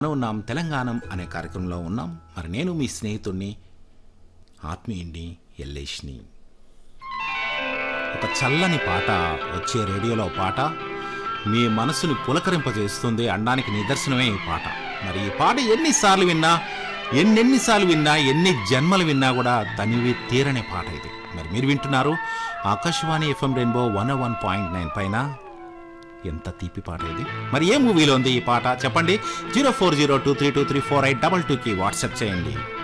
మనం ఉన్నాం తెలంగాణం అనే కార్యక్రమంలో ఉన్నాం మరి నేను మీ స్నేహితుడిని ఆత్మీయుడిని ఎల్లేష్ని ఒక చల్లని పాట వచ్చే రేడియోలో పాట మీ మనసుని పులకరింపజేస్తుంది అనడానికి నిదర్శనమే ఈ పాట మరి ఈ పాట ఎన్నిసార్లు విన్నా ఎన్నెన్నిసార్లు విన్నా ఎన్ని జన్మలు విన్నా కూడా తనివి తీరని పాట ఇది మరి మీరు వింటున్నారు Akashvani FM rainbow one one point nine పైన ఎంత తీపి పాట ఇది మరి ఏ మూవీలో ఉంది ఈ పాట చెప్పండి zero four zero two three two three four eight double టూకి వాట్సాప్ చేయండి